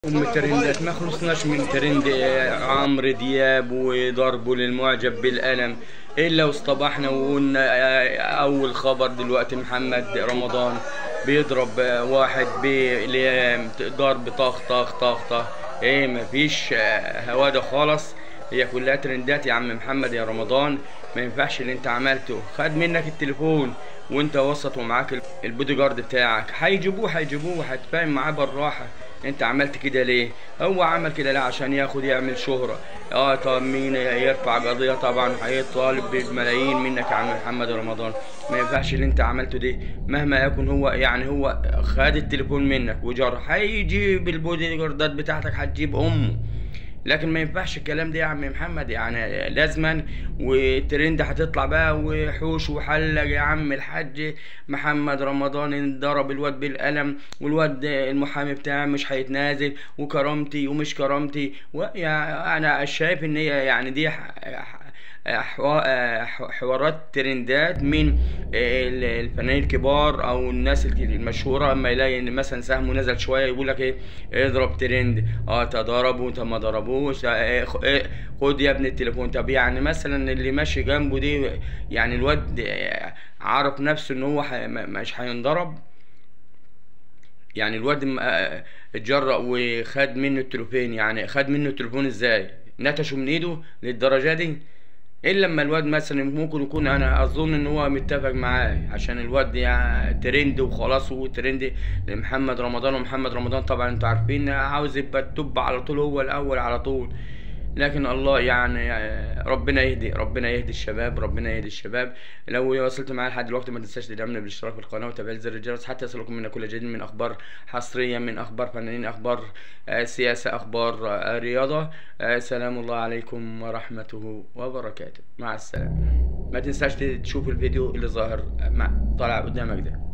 ام الترندات ما خلصناش من ترند عمرو دياب وضربه للمعجب بالقلم الا واصطبحنا وقلنا اول خبر دلوقتي محمد رمضان بيضرب واحد بضرب طخ طخ طخ طخ ايه مفيش هواده خالص هي كلها ترندات يا عم محمد يا رمضان ما ينفعش اللي انت عملته خد منك التليفون وانت وسط ومعاك البودي جارد بتاعك هيجيبوه هيجيبوه هتفاهم معاه بالراحه انت عملت كده ليه هو عمل كده ليه عشان ياخد يعمل شهرة اه طب مين يرفع قضية طبعا هيطالب بملايين منك يا عم محمد رمضان ما ينفعش اللي انت عملته ده مهما يكن هو يعني هو خد التليفون منك وجر هيجيب البودي جاردات بتاعتك هتجيب امه لكن ما ينفعش الكلام ده يا عم محمد يعني لازما وترند هتطلع بقى وحوش وحلق يا عم الحاج محمد رمضان انضرب الواد بالقلم والواد المحامي بتاعي مش هيتنازل وكرامتي ومش كرامتي ويعني انا شايف ان هي يعني دي حوارات ترندات من الفنانين الكبار او الناس المشهوره اما يلاقي ان مثلا سهمه نزل شويه يقول لك ايه اضرب ترند اه تضربوا انت ما ضربوش خد يا ابني التليفون طب يعني مثلا اللي ماشي جنبه دي يعني الواد عرف نفسه ان هو مش هينضرب يعني الواد اتجرأ وخد منه التليفون يعني خد منه التليفون ازاي نتشه من ايده للدرجه دي الا لما الواد مثلا ممكن يكون انا اظن ان هو متفق معاه عشان الواد يعني ترند وخلاص هو ترند لمحمد رمضان ومحمد رمضان طبعا انتوا عارفين عاوز يبقى التوب على طول هو الاول على طول لكن الله يعني ربنا يهدي ربنا يهدي الشباب ربنا يهدي الشباب لو وصلت معايا لحد دلوقتي ما تنساش تدعمنا بالاشتراك في القناه وتفعيل زر الجرس حتى يصلكم منا كل جديد من اخبار حصريه من اخبار فنانين اخبار سياسه اخبار رياضه سلام الله عليكم ورحمته وبركاته مع السلامه ما تنساش تشوف الفيديو اللي ظاهر طالع قدامك ده